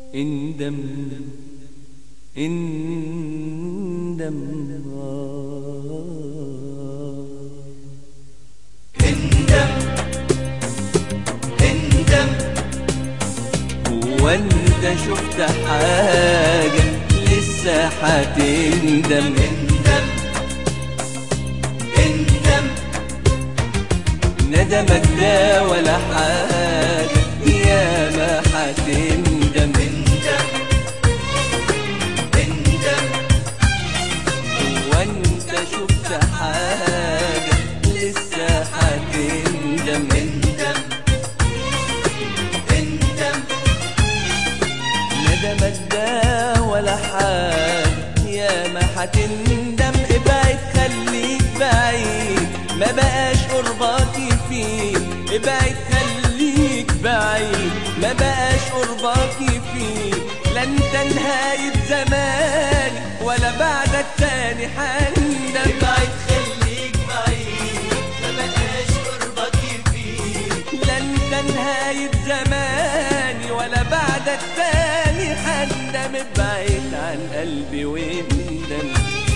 اندم اندم آه اندم اندم هو انت شفت حاجة لسه هتندم اندم اندم ندمك ده ولا حاجة يا ما هتندم اندم اندم هو انت شفت حاجة لسه هتندم اندم اندم ندمك ده ولا حاجة يا ما هتندم ابعد خليك بعيد ما بقاش قربك يفيد ابعد خليك بعيد ما بقاش قربك يفيد لا انت نهاية زماني ولا بعدك تاني هندم ابعد خليك بعيد ما بقاش قربك يفيد لا انت نهاية زماني ولا بعدك تاني هندم ابعد عن قلبي واندم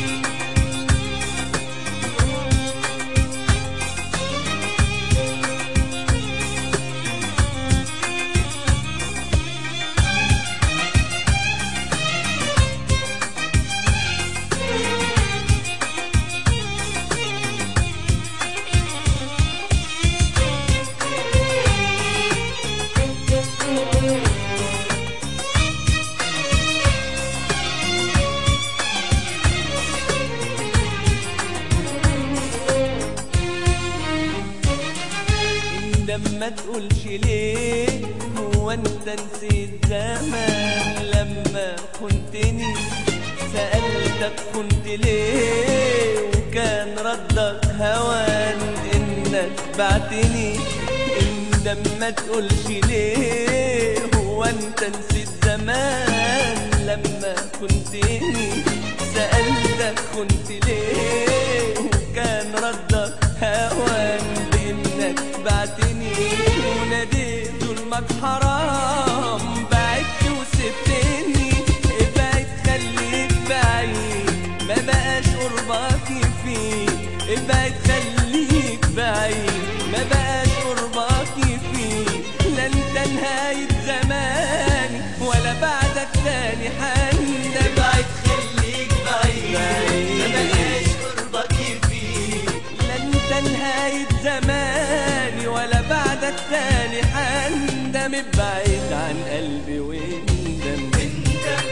اندم ما تقولش ليه هو انت نسيت زمان لما كنتني سألتك كنت ليه وكان ردك هوان انك بعتني اندم ما تقولش ليه هو انت نسيت زمان لما كنتني سألتك كنت ليه وكان ردك هوان بانك بعتني وناديت ظلمك حرام بعدت وسبتني ابعد خليك بعيد ما بقاش قربك يفيد ابعد خليك بعيد ما بقاش قربك يفيد لا انت نهاية زماني ولا بعدك تاني هندم ابعد خليك بعيد ما بقاش قربك يفيد لا انت نهاية زماني ولا بعدك تاني هندم ابعد عن قلبي واندم اندم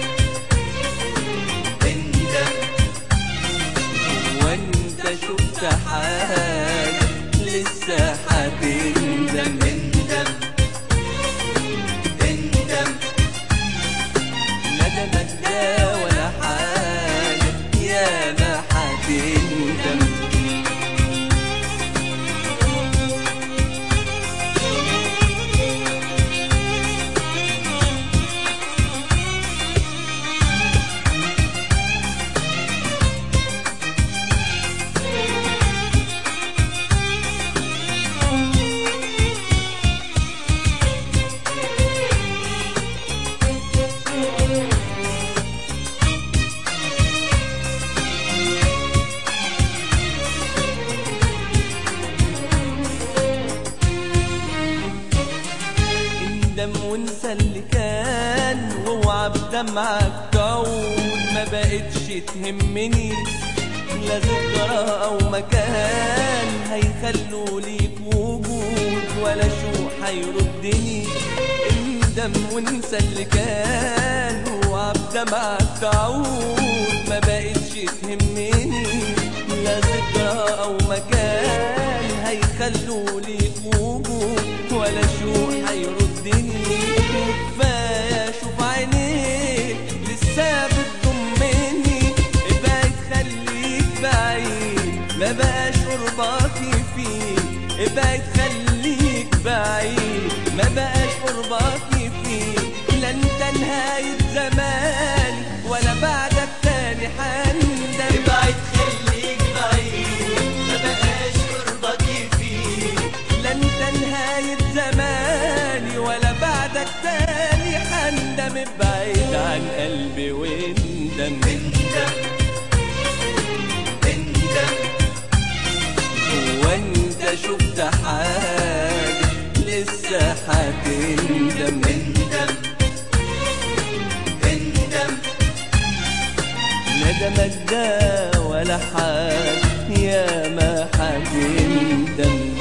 اندم وانت شفت حاجة لسه هتندم اندم اندم ندمك ده ولا حاجة يا ما هتندم اندم وانسى اللي كان واوعى بدمعك تعود ما بقتش تهمني لا ذكرى او مكان هيخلوا ليك وجود ولا شو هيردني اندم وانسى اللي كان واوعى بدمعك تعود ما بقتش تهمني لا ذكرى او مكان هيخلوا ليك وجود ولا شو هيردني كفايه اشوف عينيك لسه بتضمني ابعد خليك بعيد ما بقاش قربك يفيد ابعد خليك بعيد ما بقاش قربك يفيد لا انت نهايه زماني ولا بعدك تاني هندم ابعد خليك بعيد ما بقاش قربك يفيد لا انت نهاية زمان اندم اندم اندم وانت شفت حاجة لسه هتندم اندم اندم ندمك ده ولا حاجة يا ما هتندم